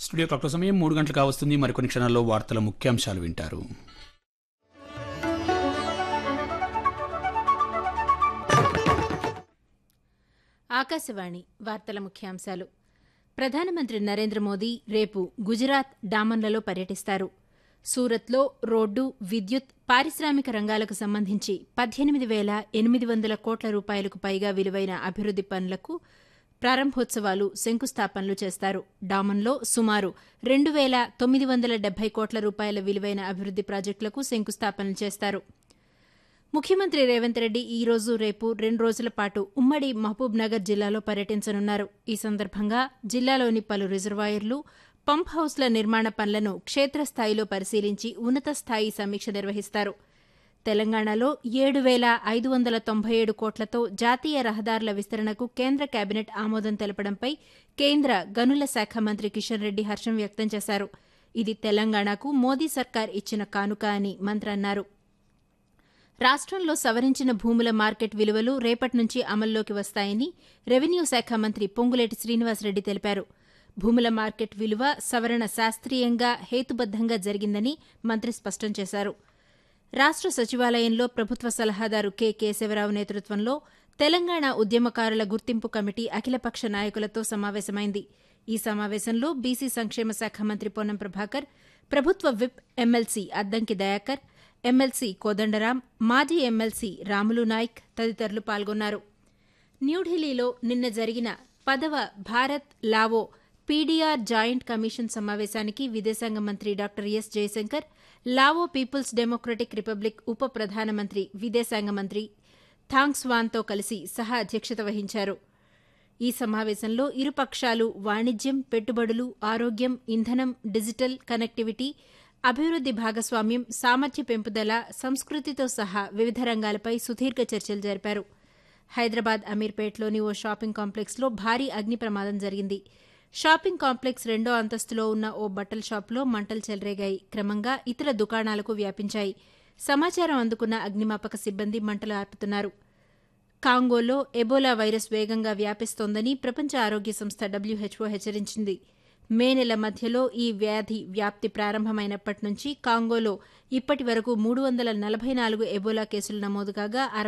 studio క్లాక్ల సమయం మూడు గంటలు కావస్తుంది మరికొన్ని క్షణాల్లో వార్తల ముఖ్యాంశాలు వింటారు ఆకాశవాణి వార్తల ముఖ్యాంశాలు ప్రధానమంత్రి నరేంద్ర మోదీ రేపు గుజరాత్ డామన్లలో పర్యటిస్తారు సూరత్లో రోడ్డు విద్యుత్ పారిశ్రామిక రంగాలకు సంబంధించి పద్దెనిమిది వేల ఎనిమిది వందల కోట్ల రూపాయలకు పైగా విలువైన అభివృద్ది పనులకు ప్రారంభోత్సవాలు శంకుస్థాపనలు చేస్తారు డామన్లో సుమారు రెండు వేల తొమ్మిది వందల డెబ్బై కోట్ల రూపాయల విలువైన అభివృద్ది ప్రాజెక్టులకు శంకుస్థాపనలు చేస్తారు ముఖ్యమంత్రి రేవంత్ రెడ్డి ఈ రోజు రేపు రెండు రోజుల పాటు ఉమ్మడి మహబూబ్ నగర్ జిల్లాలో పర్యటించనున్నారు ఈ సందర్భంగా జిల్లాలోని పలు రిజర్వాయర్లు పంప్ హౌస్ల నిర్మాణ పనులను క్షేత్రస్థాయిలో పరిశీలించి ఉన్నత స్థాయి సమీక్ష నిర్వహిస్తారు తెలంగాణలో ఏడు వేల ఐదు వందల తొంభై ఏడు కోట్లతో జాతీయ రహదారుల విస్తరణకు కేంద్ర కేబినెట్ ఆమోదం తెలపడంపై కేంద్ర గనుల శాఖ మంత్రి కిషన్ రెడ్డి హర్షం వ్యక్తం చేశారు ఇది తెలంగాణకు మోదీ సర్కార్ ఇచ్చిన కానుక అని మంత్రి అన్నారు రాష్ట్రంలో సవరించిన భూముల మార్కెట్ విలువలు రేపటి నుంచి అమల్లోకి వస్తాయని రెవెన్యూ శాఖ మంత్రి పొంగులేటి శ్రీనివాసరెడ్డి తెలిపారు భూముల మార్కెట్ విలువ సవరణ శాస్త్రీయంగా హేతుబద్దంగా జరిగిందని మంత్రి స్పష్టం చేశారు రాష్ట్ర సచివాలయంలో ప్రభుత్వ సలహాదారు కె కేశవరావు నేతృత్వంలో తెలంగాణ ఉద్యమకారుల గుర్తింపు కమిటీ అఖిలపక్ష నాయకులతో సమావేశమైంది ఈ సమావేశంలో బీసీ సంక్షేమ శాఖ మంత్రి పొన్నం ప్రభాకర్ ప్రభుత్వ whip MLC Addanki Dayakar MLC Kodandaram మాజీ ఎమ్మెల్సీ రాములు నాయక్ తదితరులు పాల్గొన్నారు న్యూఢిల్లీలో నిన్న జరిగిన పదవ Bharat Lao PDR joint commission సమావేశానికి విదేశాంగ మంత్రి doctor S Jaishankar Lao people's democratic republic ఉప ప్రధానమంత్రి విదేశాంగ మంత్రి థాంగ్స్వాన్తో కలిసి సహా అధ్యక్షత వహించారు ఈ సమావేశంలో ఇరు పక్షాలు వాణిజ్యం పెట్టుబడులు ఆరోగ్యం ఇంధనం డిజిటల్ కనెక్టివిటీ అభివృద్ది భాగస్వామ్యం సామర్థ్య పెంపుదల సంస్కృతితో సహా వివిధ రంగాలపై సుదీర్ఘ చర్చలు జరిపారు హైదరాబాద్ అమీర్పేట్లోని ఓ షాపింగ్ కాంప్లెక్స్లో భారీ అగ్ని ప్రమాదం జరిగింది షాపింగ్ కాంప్లెక్స్ రెండో అంతస్తులో ఉన్న ఓ బట్టల షాపులో మంటలు చెలరేగాయి క్రమంగా ఇతర దుకాణాలకు వ్యాపించాయి సమాచారం అందుకున్న అగ్నిమాపక సిబ్బంది మంటలు ఆర్పుతున్నారు కాంగోలో ఎబోలా వైరస్ వేగంగా వ్యాపిస్తోందని ప్రపంచ ఆరోగ్య సంస్థ డబ్ల్యూహెచ్ఓ హెచ్చరించింది మే నెల మధ్యలో ఈ వ్యాధి వ్యాప్తి ప్రారంభమైనప్పటి నుంచి కాంగోలో ఇప్పటి వరకు మూడు వందల నలభై నాలుగు ఎబోలా కేసులు నమోదు కాగా